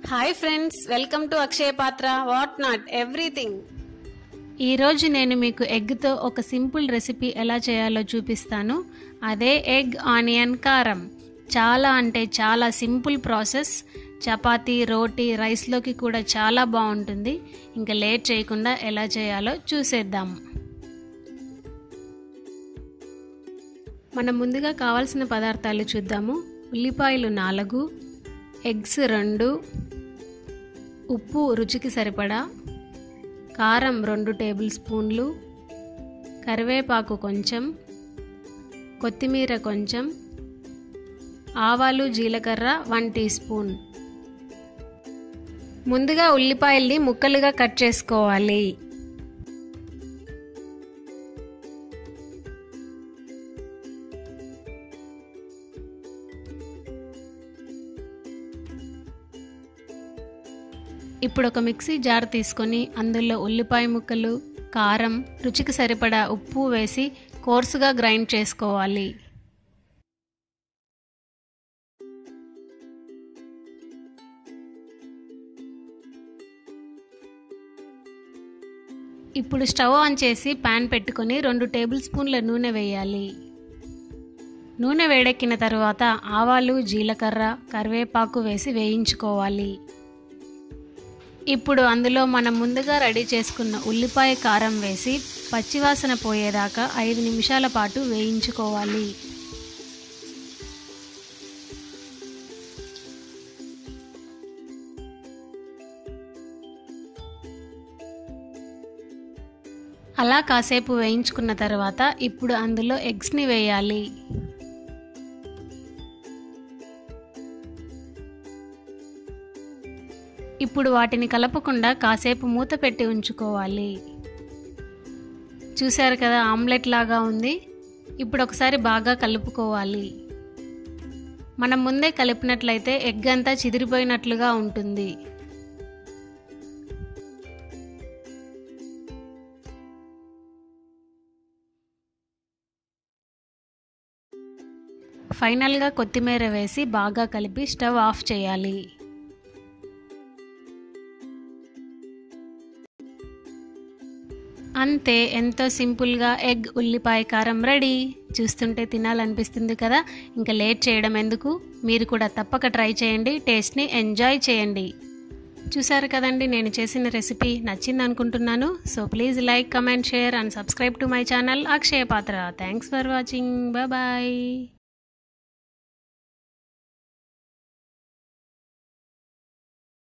hi friends welcome to Akshaya Patra what not everything ఈరోజు నేను మీకు ఎగ్తో ఒక సింపుల్ రెసిపీ ఎలా చేయాలో చూపిస్తాను అదే ఎగ్ ఆనియన్ కారం చాలా అంటే చాలా సింపుల్ ప్రాసెస్ చపాతీ రోటీ రైస్లోకి కూడా చాలా బాగుంటుంది ఇంకా లేట్ చేయకుండా ఎలా చేయాలో చూసేద్దాం మనం ముందుగా కావాల్సిన పదార్థాలు చూద్దాము ఉల్లిపాయలు నాలుగు ఎగ్స్ రెండు ఉప్పు రుచికి సరిపడా కారం రెండు టేబుల్ స్పూన్లు కరివేపాకు కొంచెం కొత్తిమీర కొంచెం ఆవాలు జీలకర్ర వన్ టీ స్పూన్ ముందుగా ఉల్లిపాయల్ని ముక్కలుగా కట్ చేసుకోవాలి ఇప్పుడు ఒక మిక్సీ జార్ తీసుకొని అందులో ఉల్లిపాయ ముక్కలు కారం రుచికి సరిపడా ఉప్పు వేసి కోర్సుగా గ్రైండ్ చేసుకోవాలి ఇప్పుడు స్టవ్ ఆన్ చేసి పాన్ పెట్టుకొని రెండు టేబుల్ స్పూన్ల నూనె వేయాలి నూనె వేడెక్కిన తర్వాత ఆవాలు జీలకర్ర కరివేపాకు వేసి వేయించుకోవాలి ఇప్పుడు అందులో మనం ముందుగా రెడీ చేసుకున్న ఉల్లిపాయ కారం వేసి పచ్చివాసన పోయేదాకా ఐదు నిమిషాల పాటు వేయించుకోవాలి అలా కాసేపు వేయించుకున్న తర్వాత ఇప్పుడు అందులో ఎగ్స్ని వేయాలి ఇప్పుడు వాటిని కలపకుండా కాసేపు మూత పెట్టి ఉంచుకోవాలి చూశారు కదా ఆమ్లెట్ లాగా ఉంది ఇప్పుడు ఒకసారి బాగా కలుపుకోవాలి మనం ముందే కలిపినట్లయితే ఎగ్ అంతా చిదిరిపోయినట్లుగా ఉంటుంది ఫైనల్గా కొత్తిమీర వేసి బాగా కలిపి స్టవ్ ఆఫ్ చేయాలి అంతే ఎంతో సింపుల్గా ఎగ్ ఉల్లిపాయ కారం రెడీ చూస్తుంటే తినాలనిపిస్తుంది కదా ఇంకా లేట్ చేయడం ఎందుకు మీరు కూడా తప్పక ట్రై చేయండి టేస్ట్ని ఎంజాయ్ చేయండి చూసారు కదండి నేను చేసిన రెసిపీ నచ్చింది అనుకుంటున్నాను so please like comment share and subscribe to my channel Akshaya Patra thanks for watching bye